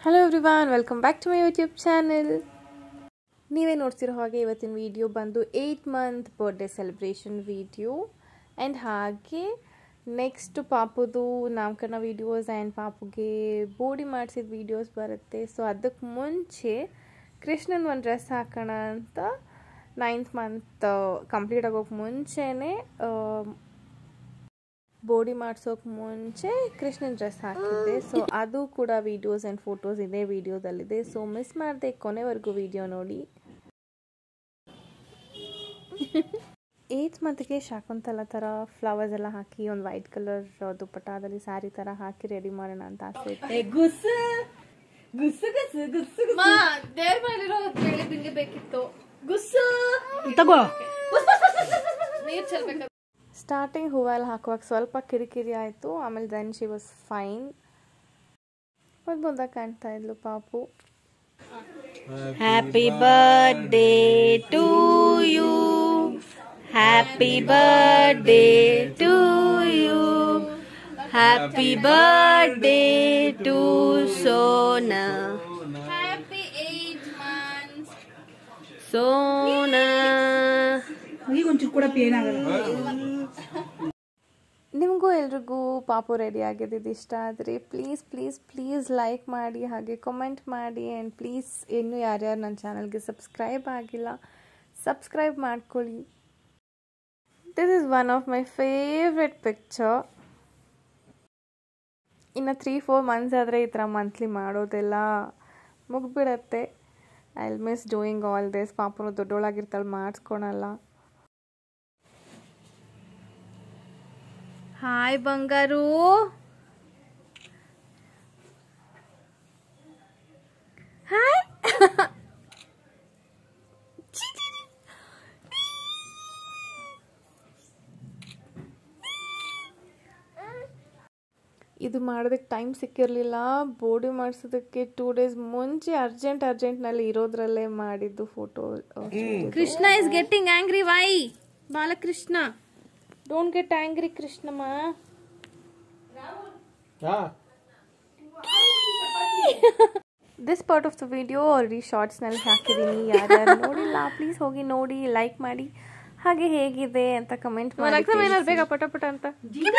Hello everyone welcome back to my YouTube channel ನೀವೇ ನೋಡ್ತಿರೋ ಹಾಗೆ ಇವತ್ತಿನ ವಿಡಿಯೋ ಬಂದು eight month birthday celebration video and ಹಾಗೆ ನೆಕ್ಸ್ಟ್ ಪಾಪುದು ನಾಮಕರಣ ವೀಡಿಯೋಸ್ ಆ್ಯಂಡ್ ಪಾಪುಗೆ ಬೋಡಿ ಮಾಡಿಸಿದ ವೀಡಿಯೋಸ್ ಬರುತ್ತೆ ಸೊ ಅದಕ್ಕೆ ಮುಂಚೆ ಕೃಷ್ಣನ್ ಒಂದು ಡ್ರೆಸ್ ಹಾಕೋಣ ಅಂತ ನೈನ್ತ್ ಮಂತ್ ಕಂಪ್ಲೀಟ್ ಆಗೋಕ್ಕೆ ಮುಂಚೆನೇ ಬೋಡಿ ಮಾಡ್ಸೋಕೆ ಮುಂಚೆ ಕೃಷ್ಣನ್ ಡ್ರೆಸ್ ಹಾಕಿದ್ದೆ ಸೊ ಅದು ಕೂಡ ವೀಡಿಯೋಸ್ ಆ್ಯಂಡ್ ಫೋಟೋಸ್ ಇದೇ ವಿಡಿಯೋದಲ್ಲಿದೆ ಸೊ ಮಿಸ್ ಮಾಡದೆ ಕೊನೆವರೆಗೂ ವಿಡಿಯೋ ನೋಡಿ ಏಯ್ತ್ ಮಂತ್ಗೆ ಶಾಕುಂತಲ ಥರ ಫ್ಲವರ್ಸ್ ಎಲ್ಲ ಹಾಕಿ ಒಂದು ವೈಟ್ ಕಲರ್ ದುಪ್ಪಟ್ಟಾದಲ್ಲಿ ಸ್ಯಾರಿ ಥರ ಹಾಕಿ ರೆಡಿ ಮಾಡೋಣ ಅಂತ ಆಸೆ ಇತ್ತು ಗುಸ್ಸು ಗುಸ್ಸು ಗುಸ್ಸು ಗುಸ್ಸು ಮಾ ದೇವ್ರ ಮನೇಲಿರೋ ಬೆಳೆ ಬಿಂಗೆ ಬೇಕಿತ್ತು ಗುಸ್ಸು ತಗೋ ನೀರ್ ಚೆಲ್ಬೇಕು ಸ್ಟಾರ್ಟಿಂಗ್ ಹೂವೆಲ್ಲ ಹಾಕುವಾಗ ಸ್ವಲ್ಪ ಕಿರಿಕಿರಿ ಆಯಿತು ಆಮೇಲೆ ದೆನ್ ಶಿ ವಾಸ್ ಫೈನ್ ಮುದ್ದು ಮುದ್ದಾಗಿ ಕಾಣ್ತಾ ಇದ್ಲು ಪಾಪು happy birthday to you happy birthday to you happy birthday to Sona happy eight months Sona ಒಂಚೂರು ಕೂಡ ಏನಾಗಲ್ಲ ನಿಮಗೂ ಎಲ್ರಿಗೂ ಪಾಪು ರೆಡಿ ಆಗಿದ್ದು ಇಷ್ಟ ಆದರೆ ಪ್ಲೀಸ್ ಪ್ಲೀಸ್ ಪ್ಲೀಸ್ ಲೈಕ್ ಮಾಡಿ ಹಾಗೆ ಕಮೆಂಟ್ ಮಾಡಿ ಆ್ಯಂಡ್ ಪ್ಲೀಸ್ ಇನ್ನೂ ಯಾರ್ಯಾರು ನನ್ನ ಚಾನಲ್ಗೆ ಸಬ್ಸ್ಕ್ರೈಬ್ ಆಗಿಲ್ಲ ಸಬ್ಸ್ಕ್ರೈಬ್ ಮಾಡ್ಕೊಳ್ಳಿ this is one of my favourite picture ಇನ್ನು ತ್ರೀ ಫೋರ್ ಮಂತ್ಸ್ ಆದರೆ ಈ ಥರ ಮಂತ್ಲಿ ಮಾಡೋದೆಲ್ಲ ಮುಗ್ಬಿಡತ್ತೆ I miss doing all this ಪಾಪನು ದೊಡ್ಡೋಳಾಗಿರ್ತಾಳೆ ಮಾಡಿಸ್ಕೊಳಲ್ಲ ಹಾಯ್ ಬಂಗಾರು ಹಾಯ್ ಇದು ಮಾಡೋದಕ್ಕೆ ಟೈಮ್ ಸಿಕ್ಕಿರಲಿಲ್ಲ ಬೋಡಿ ಮಾಡಿಸೋದಕ್ಕೆ ಟೂ ಡೇಸ್ ಮುಂಚೆ ಅರ್ಜೆಂಟ್ ಅರ್ಜೆಂಟ್ನಲ್ಲಿ ಇರೋದ್ರಲ್ಲೇ ಮಾಡಿದ್ದು photo Krishna is getting angry why Balakrishna don't get angry Krishnamma this part of the video already ಶಾರ್ಟ್ಸ್ನಲ್ಲಿ ಹಾಕಿದ್ದೀನಿ ಯಾರ್ಯಾರು ನೋಡಿಲ್ಲ ಪ್ಲೀಸ್ ಹೋಗಿ ನೋಡಿ ಲೈಕ್ ಮಾಡಿ ಹಾಗೆ ಹೇಗಿದೆ ಅಂತ ಕಮೆಂಟ್ ಮಾಡಿ ಏನಾದ್ರು ಬೇಗ ಪಟ ಪಟ ಅಂತ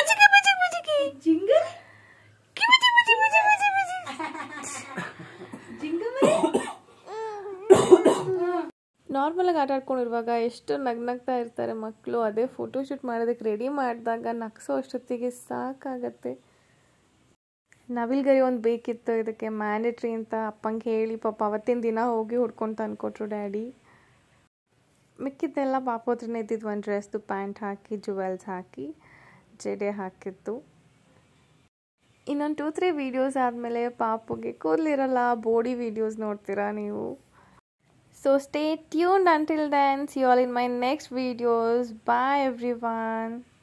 ನಾರ್ಮಲಾಗಿ ಆಟ ಆಡ್ಕೊಂಡಿರುವಾಗ ಎಷ್ಟು ನಗ್ನಗ್ತಾ ಇರ್ತಾರೆ ಮಕ್ಕಳು ಅದೇ ಫೋಟೋ ಶೂಟ್ ಮಾಡೋದಕ್ಕೆ ರೆಡಿ ಮಾಡಿದಾಗ ನಗ್ಸೋ ಅಷ್ಟೊತ್ತಿಗೆ ಸಾಕಾಗತ್ತೆ ನವಿಲ್ಗರಿ ಒಂದು ಬೇಕಿತ್ತು ಇದಕ್ಕೆ ಮ್ಯಾಂಡೇಟ್ರಿ ಅಂತ ಅಪ್ಪಂಗೆ ಹೇಳಿ ಪಾಪ ಅವತ್ತಿನ ದಿನ ಹೋಗಿ ಹುಡ್ಕೊಂಡು ತಂದ್ಕೊಟ್ರು ಡ್ಯಾಡಿ ಮಿಕ್ಕಿದ್ದೆಲ್ಲ ಪಾಪ ಹತ್ರನೇ ಇದ್ದಿದ್ದು ಒಂದು ಡ್ರೆಸ್ದು ಪ್ಯಾಂಟ್ ಹಾಕಿ ಜುವೆಲ್ಸ್ ಹಾಕಿ ಜಡೆ ಹಾಕಿತ್ತು ಇನ್ನೊಂದು ಟೂ ತ್ರೀ ವೀಡಿಯೋಸ್ ಆದಮೇಲೆ ಪಾಪುಗೆ ಕೂದಲಿರಲ್ಲ ಬೋಡಿ ವೀಡಿಯೋಸ್ ನೋಡ್ತೀರಾ ನೀವು So stay tuned until then. See you all in my next videos. Bye everyone.